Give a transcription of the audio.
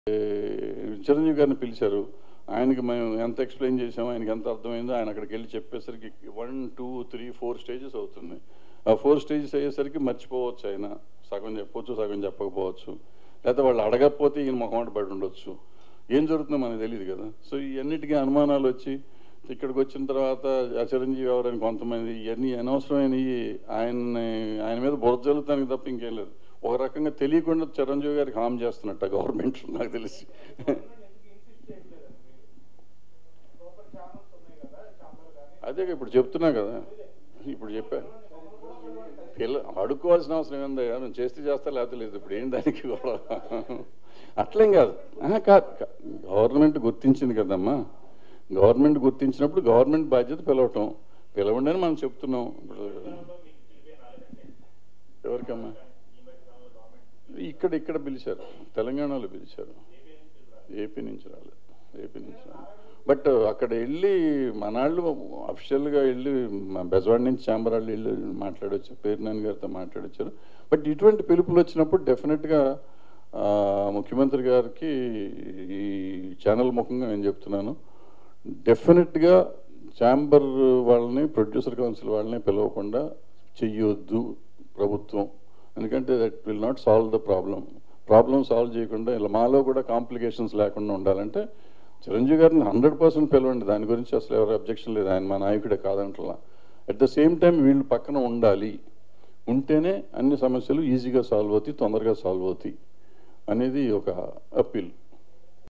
ఏ, చిరంజీవి గారిని పిలిచారు ఆయనకి మేము ఎంత ఎక్స్ప్లెయిన్ చేసామో ఆయనకి ఎంత అర్థమైందో ఆయన అక్కడికి వెళ్ళి చెప్పేసరికి one two three four stages అవుతుంది ఆ ఫోర్ స్టేజెస్ అయ్యేసరికి మర్చిపోవచ్చు ఆయన సగం చెప్పవచ్చు సగం చెప్పకపోవచ్చు లేకపోతే వాళ్ళు అడగకపోతే ఈయన మొహమాట పడి ఉండొచ్చు ఏం జరుగుతుందో మనకు తెలియదు కదా సో ఇవన్నిటికీ అనుమానాలు వచ్చి ఇక్కడికి వచ్చిన తర్వాత ఆ చిరంజీవి ఎవరని కొంతమంది ఇవన్నీ అనవసరమైనవి ఆయన్ని ఆయన మీద బురద జల్లుతానికి తప్ప ఇంకేం లేదు ఒక రకంగా తెలియకుండా చిరంజీవి గారికి హామ్ చేస్తున్నట్ట గవర్నమెంట్ నాకు తెలిసి అదే ఇప్పుడు చెప్తున్నా కదా ఇప్పుడు చెప్పా పిల్ల అడుక్కోవాల్సిన అవసరం ఏందా మేము చేస్తే చేస్తా లేకపోతే లేదు ఇప్పుడు ఏం దానికి కూడా అట్లేం కాదు ఆహా, కాదు కా- గవర్నమెంట్ గుర్తించింది కదమ్మా గవర్నమెంట్ గుర్తించినప్పుడు గవర్నమెంట్ బాధ్యత పిలవటం పిలవండి అని మనం చెప్తున్నాం ఇప్పుడు ఎవరికమ్మా ఇక్కడ ఇక్కడ పిలిచారు తెలంగాణలో పిలిచారు ఏపీ నుంచి రాలేదు ఏపీ నుంచి రాలేదు బట్ అక్కడ వెళ్ళి మనాళ్ళు అఫిషియల్గా వెళ్ళి మా బెజవాడ నుంచి ఛాంబర్ వాళ్ళు వెళ్ళి మాట్లాడొచ్చు పేరునాని గారితో మాట్లాడొచ్చారు బట్ ఇటువంటి పిలుపులు వచ్చినప్పుడు డెఫినెట్గా ఆ, ముఖ్యమంత్రి గారికి ఈ ఛానల్ ముఖంగా నేను చెప్తున్నాను డెఫినెట్గా ఛాంబర్ వాళ్ళని ప్రొడ్యూసర్ కౌన్సిల్ వాళ్ళని పిలవకుండా చెయ్యొద్దు ప్రభుత్వం ఎందుకంటే that will not solve the problem problem solve చేయకుండా ఇలా మాలో కూడా కాంప్లికేషన్స్ లేకుండా ఉండాలంటే చిరంజీవి గారిని హండ్రెడ్ పర్సెంట్ పిలవండి దాని గురించి అసలు ఎవరు అబ్జెక్షన్ లేదు ఆయన మా నాయకుడే కాదంటలా అట్ ద సేమ్ టైం వీళ్ళు పక్కన ఉండాలి ఉంటేనే అన్ని సమస్యలు ఈజీగా సాల్వ్ అవుతాయి తొందరగా సాల్వ్ అవుతాయి అనేది ఒక అప్పీల్